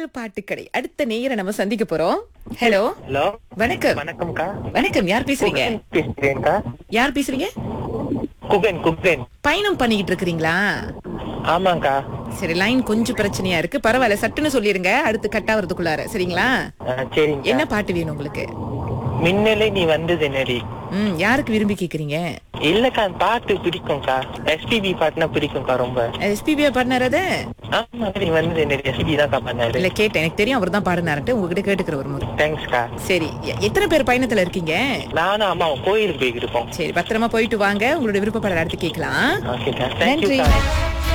பாட்டுக்கடை அடுத்த நேயரை நம்ம சந்திக்க போறோம் ஹலோ ஹலோ வணக்கம் வணக்கம்க்கா வணக்கம் யார் பேசுறீங்க குகன் பேசுறேன்க்கா யார் பேசுறீங்க குகன் குகன் பயணம் பண்ணிக்கிட்டு இருக்கிறீங்களா ஆமாங்கக்கா சரி லைன் கொஞ்சம் பிரச்சனையா இருக்கு பரவாயில்ல சட்டுன்னு சொல்லிருங்க அடுத்து கட் ஆவறதுக்குள்ளார சரிங்களா ஆ, சரிங்க என்ன பாட்டு வேணும் உங்களுக்கு மின்னலே நீ வந்தது என்னடி ம் யாருக்கு விரும்பி கேக்குறீங்க இல்லக்கா அந்த பாட்டு பிடிக்கும்க்கா எஸ்பிபி பாட்டுனா பிடிக்கும்க்கா ரொம்ப எஸ்பிபியா பாடினார் அது ஆமா நீ வந்தது என்னடி எஸ்பிபி தான்க்கா பண்ணாரு இல்ல கேட்டேன் எனக்கு தெரியும் அவர் தான் பாடினார்ட்டு உங்ககிட்ட கேட்டுக்கிற ஒரு முறை தேங்க்ஸ்க்கா சரி எ- எத்தனை பேர் பயணத்துல இருக்கீங்க நானும் அம்மாவும் கோயிலுக்கு போய்கிட்டு இருக்கோம் சரி பத்திரமா போயிட்டு வாங்க உங்களோட விருப்பப்பட அடுத்து கேட்கலாம் ஓகேக்கா நன்றி தேங்க்யூக்கா